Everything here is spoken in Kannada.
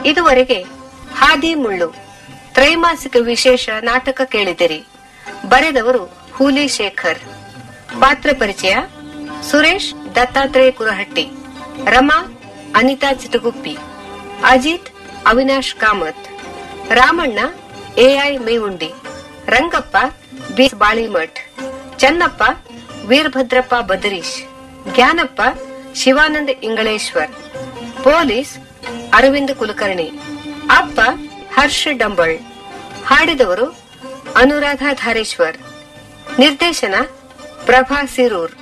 ಇದುವರೆಗೆ ಹಾದಿ ಮುಳ್ಳು ತ್ರೈಮಾಸಿಕ ವಿಶೇಷ ನಾಟಕ ಕೇಳಿದಿರಿ ಬರೆದವರು ಹೂಲಿ ಶೇಖರ್ ಪಾತ್ರ ಪರಿಚಯ Suresh Dattatreya Kurahatti Rama Anita Chitaguppi Ajit Avinash Kamat Ramanna A I Mevundi Rangappa B Balimath Channappa Veerabhadrappa Badrish Jnanappa Shivananda Ingaleshwar police Aravind Kulkarni ಅಪ್ಪ ಹರ್ಷ ಡಂಬಳ್ ಹಾಡಿದವರು ಅನುರಾಧ ಧಾರೇಶ್ವರ್ ನಿರ್ದೇಶನ ಪ್ರಭಾ ಸಿರೂರ್